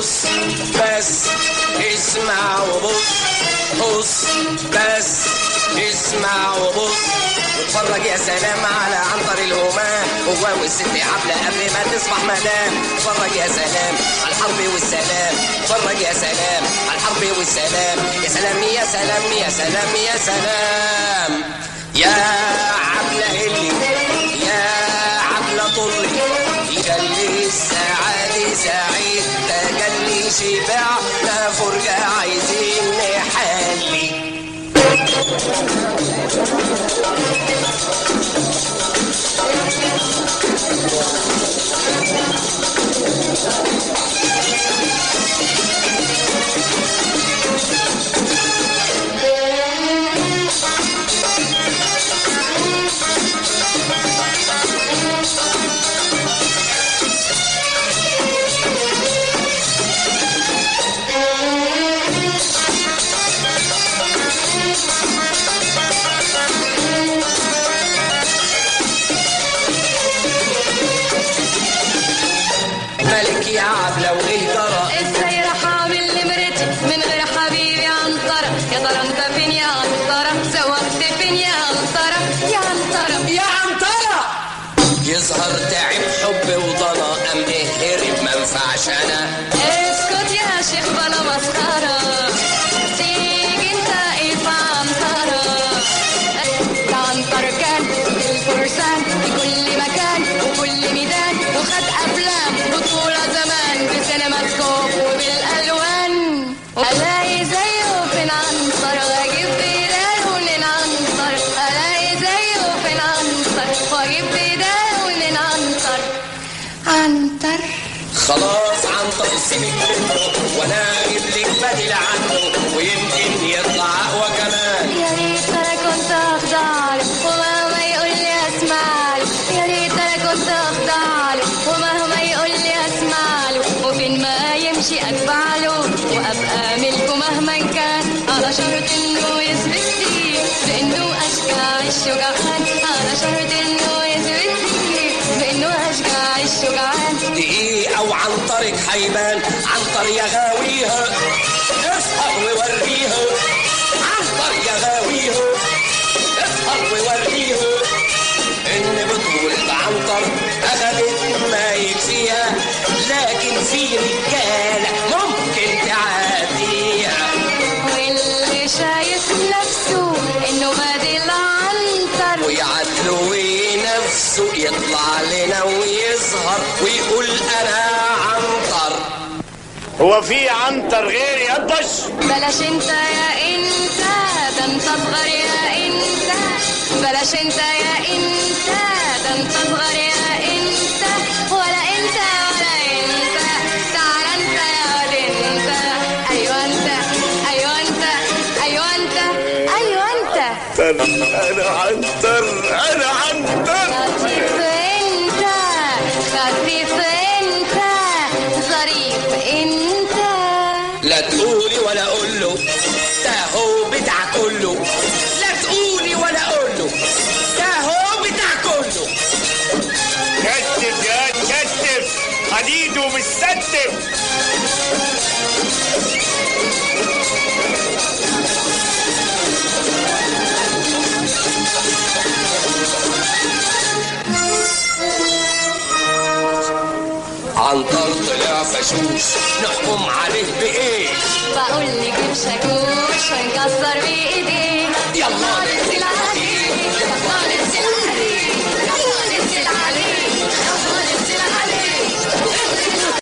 بص بس اسمع وبص بص بس اسمع وبص اتفرج يا سلام على عنتر الهمام هو والست حبلة قبل ما تصبح مدام اتفرج يا سلام على الحرب والسلام اتفرج يا سلام على الحرب والسلام يا سلام يا سلام يا سلام يا سلام يا عبلة اللي يا عبلة طلي يجلي السعادة سعيد تجلي شبعنا فرجة عايزين نحلي ملك يا عبلة وإيه جرى ازاي راح اعمل لمرتي من غير حبيبي عنترة يا ترى انت فين يا عنترة زوجت فين يا عنترة يا عنترة يا عنترة يظهر تعب حب وضنا أم إيه هرب ما ينفعش أنا اسكت يا شيخ بلا مسخرة تيجي انت ايه في عنترة ده عنتر كان الفرسان في كل مكان وكل ميدان وخد افلام بطولة زمان بسينماسكوب وبالالوان الاقي زيه فين عنتر واجيب بداله عنتر الاقي زيه فين عنتر واجيب بداله عنتر عنتر خلاص عنتر سيبك منه وأنا أجيب لك بديل عنه ويمكن يطلع أقوى كمان يا ريت انا كنت اخضع له ومهما يقول لي اسمع له يا ريت انا كنت اخضع له ومهما يقول لي اسمع له وفين ما يمشي اتبع له وابقى ملكه مهما كان على شرط انه يثبت لي بانه اشجع الشجعان على شرط انه يثبت لي بانه اشجع الشجعان دقيقة وعنترك حيبان عنتر يا غاويها اسهر ووريها عنتر يا غاويها اسهر ووريها ان بطولة عنتر اخدت ما يكفيها لكن في رجالة ممكن تعديها واللي شايف نفسه انه بديل عنتر ويعدلوا نفسه يطلع لنا ويظهر ويقول انا عنتر هو في عنتر غير يدش بلاش انت يا انت ده انت صغر يا انت بلاش انت يا انت ده انت صغر يا انت ولا انت ولا انت تعال انت يا واد انت ايوه انت ايوه انت ايوه انت ايوه انت انا عنتر انا عنتر خفيف انت خفيف انت ظريف انت لا تقولي ولا اقول له ده هو بتاع كله لا تقولي ولا اقول له ده هو بتاع كله كتف يا كتف حديد ومستتف عنتر طلع فشوش نحكم عليه بايه بقول لي جيب شاكوش ونكسر بايديه يلا نقتل